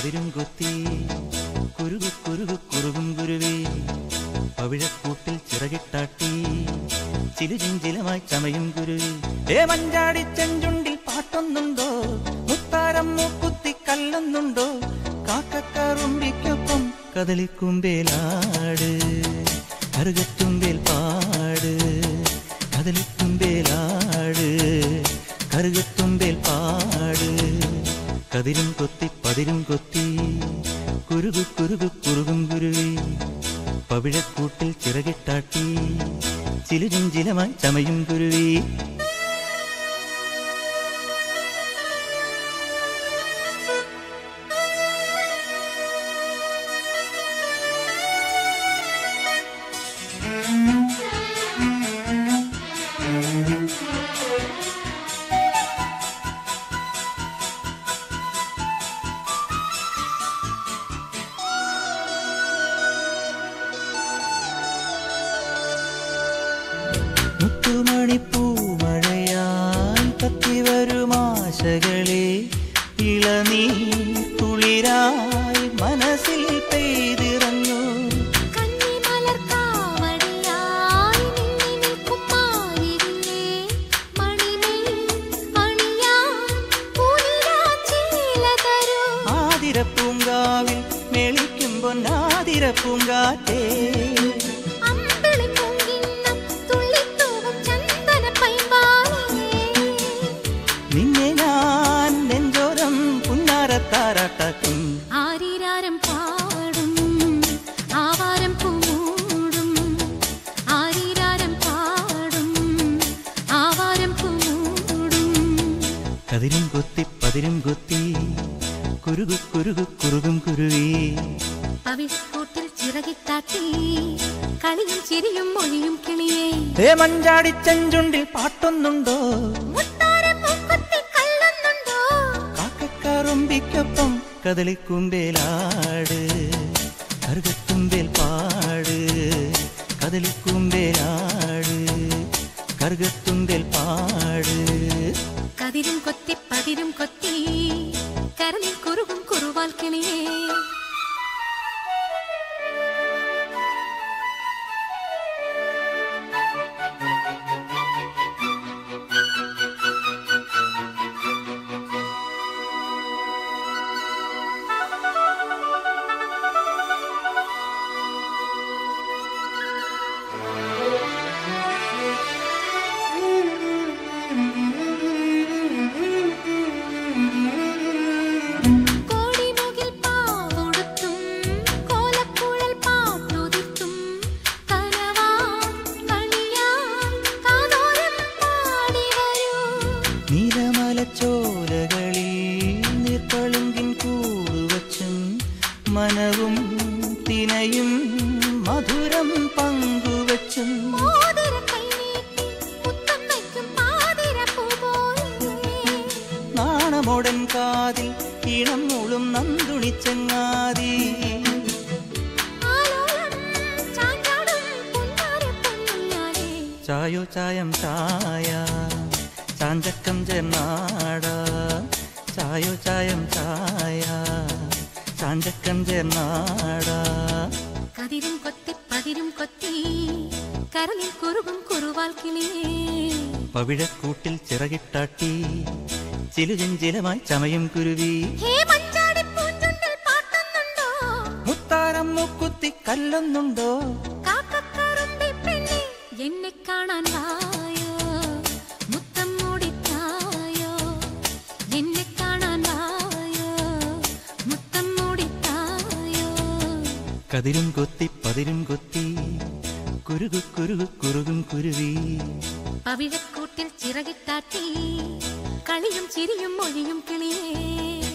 പതിരും കൊത്തി കുരുകു കുരുകു കുറുകും കുരുവേ പവിഴക്കൂട്ടിൽ ചിറകിട്ടാട്ടി ചിലുചിഞ്ചിലമായി ചമയും കുരുവി ഏ മഞ്ചാടി ചെഞ്ചുണ്ടിൽ പാട്ടൊന്നുണ്ടോ മുത്താരം മൂക്കുത്തി കല്ലൊന്നുണ്ടോ കാക്കക്കറുമ്പിക്കൊപ്പം കദളിക്കുമ്പേലാട് കറുകത്തുമ്പേൽ പാട് കദളിക്കുമ്പേലാട് കറുകത്തുമ്പേൽ പാട് കതിരും കൊത്തി പതിരും കൊത്തി കുരുകു കുരുകു കുറുകും കുരുവി പവിഴക്കൂട്ടിൽ ചിറകിട്ടാട്ടി ചിലുചിഞ്ചിലമായി ചമയും കുരുവി മുത്തുമണിപ്പൂമഴയാൻ കത്തിവരുമാശകളെ ഇളനീർ തുളിരായി മനസ്സിൽ പെയ്തിറങ്ങൂ കന്നിമലർക്കാവടിയായി നിന്നി നിൽക്കും മാരിവില്ലേ മണിമേൽ അണിയാൻ പൂനിലാച്ചീല തരൂ ആതിരപ്പൂങ്കാവിൽ മെളിക്കും പൊന്നാതിരപ്പൂങ്കാറ്റേ അമ്പിളി പൂങ്കിണ്ണം തുള്ളിത്തൂവും ചന്ദനപ്പൈമ്പാലേ നിന്നെ ഞാൻ നെഞ്ചോരം പുന്നാരത്താരാട്ടാക്കും ആരീരാരം പാടും ആവാരം പൂമൂടും ആരീരാരം പാടും ആവാരം പൂമൂടും കതിരും കൊത്തി പതിരും കൊത്തി കുരുകു കുരുകു കുറുകും കുരുവി പവിഴക്കൂട്ടിൽ ചിറകിത്താട്ടി കളിയും ചിരിയും മൊഴിയും കിളിയേ ഏ മഞ്ചാടി ചെഞ്ചുണ്ടിൽ പാട്ടൊന്നുണ്ടോ മുത്താരം മൂക്കുത്തി കള്ളുന്നുണ്ടോ കാക്കക്കറുമ്പിക്കൊപ്പം കദളിക്കുമ്പേലാട് കറുകത്തുമ്പേൽ പാട് കദളിക്കുമ്പേലാട് കറുകത്തുമ്പേൽ പാട് കതിരും കൊത്തി പതിരും കൊത്തി കരളിൽ കുറുകും കുറുവാൽ കിളിയേ കോടിമുകിൽ പാവുടുത്തും കോലക്കുഴൽ പാട്ടുതിർത്തും കനവാൻ കണിയാൻ കാതോരം പാടി വരൂ നീലമലച്ചോലകളിൽ നീർപ്പളുങ്കിൻ കൂടുവച്ചും മനവും തിനയും മധുരം പങ്കുവച്ചും മോതിര കൈനീട്ടി മുത്തം വയ്ക്കും പാതിര പൂപോലെ നാണമോടൻ കാതിൽ ഇളം മൂളും നന്ദുണിച്ചങ്ങാതി ആലോലം ചാഞ്ചാടും പുന്നാര പൊന്നുഞ്ഞാലേ ചായോ ചായം ചായ ചാഞ്ചക്കം ചേർന്നാട ചായോ ചായം ചായ ചാഞ്ചക്കം ചേർന്നാട കതിരും കൊത്തി പതിരും കൊത്തി കരളിൽ കുറുകും കുറുവാൽ കിളിയേ പവിഴക്കൂട്ടിൽ ചിറകിട്ടാട്ടി ചിലുചിഞ്ചിലമായി ചമയും കുരുവി ഹേ മഞ്ചാടി പൂഞ്ചുണ്ടിൽ പാട്ടുന്നുണ്ടോ മുത്താരം മുക്കുത്തി കല്ലൊന്നുണ്ടോ കാക്കക്കറുമ്പി പെണ്ണെ എന്നെ കാണാൻ വായോ മുത്തം മൂടിത്തായോ എന്നെ കാണാൻ വായോ മുത്തം മൂടിത്തായോ കതിരും കൊത്തി പതിരും കൊത്തി കുരുകു കുരുകു കുറുകും കുരുവി പവിഴക്കൂട്ടിൽ ചിറകിട്ടാട്ടി കളിയും ചിരിയും മൊഴിയും കിളിയേ